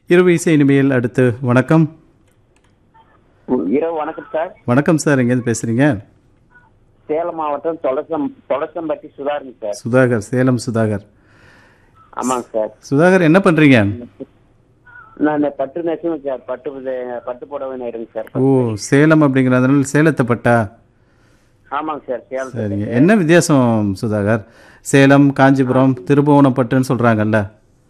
இரவு இசை இனிமையில் அடுத்து வணக்கம் இரவு வணக்கம் சார் வணக்கம் சார் எங்கேருந்து பேசுறீங்க சேலம் மாவட்டம் தொலசம் தொலசம்பட்டி சுதாருங்க சார் சுதாகர் சேலம் சுதாகர் ஆமாங்க சார் சுதாகர் என்ன பண்றீங்க நான் இந்த பட்டு நெசுங்க சார் பட்டு இது- பட்டு புடவை நேருங்க சார் ஓ சேலம் அப்படிங்கிறதுனால சேலத்தை பட்டா ஆமாங்க சார் சேலம் சார் சரிங்க என்ன வித்தியாசம் சுதாகர் சேலம் காஞ்சிபுரம் திருபுவனம் பட்டுன்னு சொல்றாங்கல்ல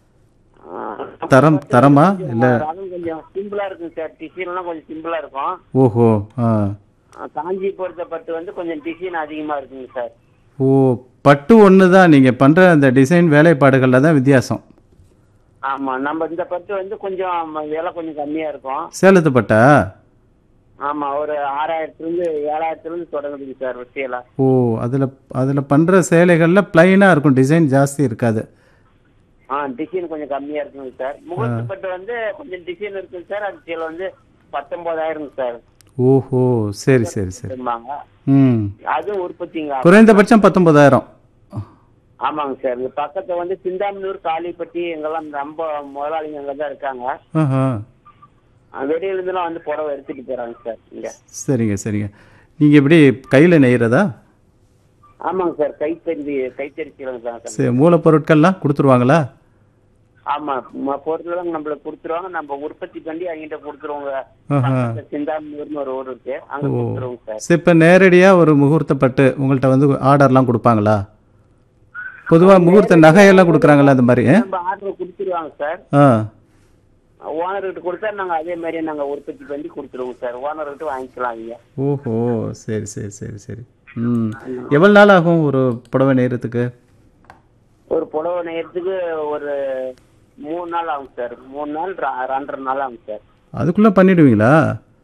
தரம் தரமா இல்ல அதுவும் கொஞ்சம் சிம்பிளா இருக்குங்க சார் டிசைன்லாம் கொஞ்சம் சிம்பிளா இருக்கும் ஓஹோ ஆ ஆ, காஞ்சி பொறுத்த பட்டு வந்து கொஞ்சம் டிசைன் அதிகமா இருக்குங்க சார் ஓ பட்டு ஒன்று தான் நீங்கள் பண்ணுற அந்த டிசைன் வேலைப்பாடுகளில் தான் வித்தியாசம் ஆமா நம்ம இந்த பட்டு வந்து கொஞ்சம் விலை கொஞ்சம் கம்மியா இருக்கும் சேலத்து பட்டா ஆமா ஒரு ஆறாயிரத்துல இருந்து ஏழாயிரத்துல இருந்து தொடங்குதுங்க சார் சேலை ஓ அதில் அதில் பண்ணுற சேலைகளில் ப்ளைனாக இருக்கும் டிசைன் ஜாஸ்தி இருக்காது ஆ டிசைன் கொஞ்சம் கம்மியா இருக்குங்க சார் முகூர்த்த பட்டு வந்து கொஞ்சம் டிசைன் இருக்குங்க சார் அது சேலை வந்து பத்தொன்பதாயிரம் சார் ஓஹோ சரி சரி சரி சொல்லுவாங்க ம் அதுவும் உற்பத்திங்க குறைந்தபட்சம் பத்தொன்பதாயிரம் ஆமாங்க சார் இந்த பக்கத்துல வந்து சிந்தாமனூர் காளிப்பட்டி எங்கெல்லாம் ரொம்ப முதலாளிங்க அங்க தான் இருக்காங்க ஆஹா அஹ் வெளியில இருந்துலாம் வந்து புடவை எடுத்துட்டு போறாங்க சார் இங்க சரிங்க சரிங்க நீங்கள் எப்படி கையில் நெய்கிறதா ஆமாங்க சார் கைத்தறி கைத்தறி சீலங்க தான் சார் சரி மூலப்பொருட்கள்லாம் கொடுத்துருவாங்களா ஆமா ம- பொருட்களும் நம்மளுக்கு கொடுத்துருவாங்க நம்ம உற்பத்தி பண்ணி அவங்ககிட்ட கொடுத்துருவாங்க ஆஹா பக்கத்துல சிந்தாமனூர்னு ஒரு ஊர் இருக்கு அங்க கொடுத்துருவோங்க சார் சரி இப்போ நேரடியாக ஒரு முகூர்த்த பட்டு உங்கள்கிட்ட வந்து ஆர்டர்லாம் கொடுப்பாங்களா பொதுவாக முகூர்த்த நகையெல்லாம் கொடுக்குறாங்களா அந்த மாதிரி நம்ம ஆர்டர் கொடுத்துருவாங்க சார் ஆ ஓனர்கிட்ட கொடுத்தா நாங்க அதே மாதிரி நாங்க உற்பத்தி பண்ணி கொடுத்துருவோம் சார் ஓனர்கிட்ட வாங்கிக்கலாம் அவங்க ஓஹோ சரி சரி சரி சரி ம் எவ்வளோ நாள் ஆகும் ஒரு புடவை நெய்யறதுக்கு ஒரு புடவை நெய்யறதுக்கு ஒரு மூணு நாள் ஆகும் சார் மூணு நாள் ர- ரெண்டரை நாள் ஆகும் சார் அதுக்குள்ளே பண்ணிடுவீங்களா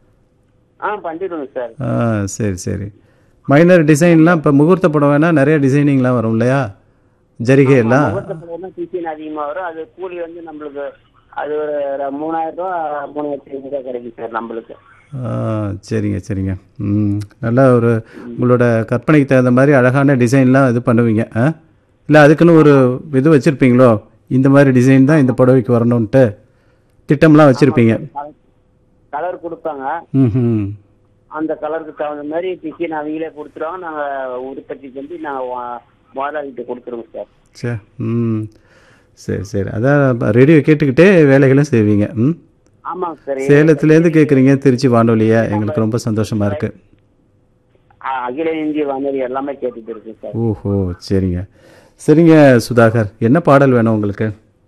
ஆ பண்ணிடுவோங்க சார் ஆ சரி சரி மைனர் டிசைன்லாம் இப்போ முகூர்த்த புடவைனா நிறைய டிசைனிங்லாம் வரும் இல்லையா ஜரிகை எல்லாம் முகூர்த்த புடவைனா டிசைன் அதிகமா வரும் அது கூலி வந்து நம்மளுக்கு அது ஒரு ர- மூணாயிரம் ரூபா மூணாயிரத்தி ஐநூறு ரூபா கிடைக்கும் சார் நம்மளுக்கு ஆ சரிங்க சரிங்க ம் நல்லா ஒரு உங்களோட கற்பனைக்கு தகுந்த மாதிரி அழகான டிசைன்லாம் இது பண்ணுவீங்க ஆ இல்லை அதுக்குன்னு ஒரு இது வச்சுருப்பீங்களோ இந்த மாதிரி டிசைன் தான் இந்த புடவைக்கு வரணுன்ட்டு திட்டம்லாம் வச்சுருப்பீங்க கலர் கொடுப்பாங்க ம் ம் அந்த கலருக்கு தகுந்த மாதிரி டிசைன் அவங்களே கொடுத்துருவாங்க நாங்க உற்பத்தி பண்ணி நாங்க வா- முதலாளிகிட்ட கொடுத்துருவோம் சார் சே ம் சரி சரி அதான் ரேடியோ கேட்டுக்கிட்டே வேலைகளும் செய்வீங்க ம் ஆமாங்க சார் சேலத்துலேருந்து கேட்குறீங்க திருச்சி வானொலியா எங்களுக்கு ரொம்ப சந்தோஷமாக இருக்குது அ- அகில இந்திய வானொலி எல்லாமே கேட்டுட்டு இருக்கு சார் ஓஹோ சரிங்க சரிங்க சுதாகர் என்ன பாடல் வேணும் உங்களுக்கு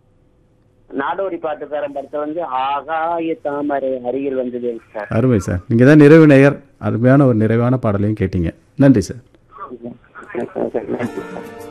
நாடோடி பாட்டுக்காரன் படத்தை வந்து ஆகாய தாமரை அருகில் வந்தது சார் அருமை சார் நீங்கள் தான் நிறைவு நேயர் அருமையான ஒரு நிறைவான பாடலையும் கேட்டீங்க நன்றி சார் நன்றி சார்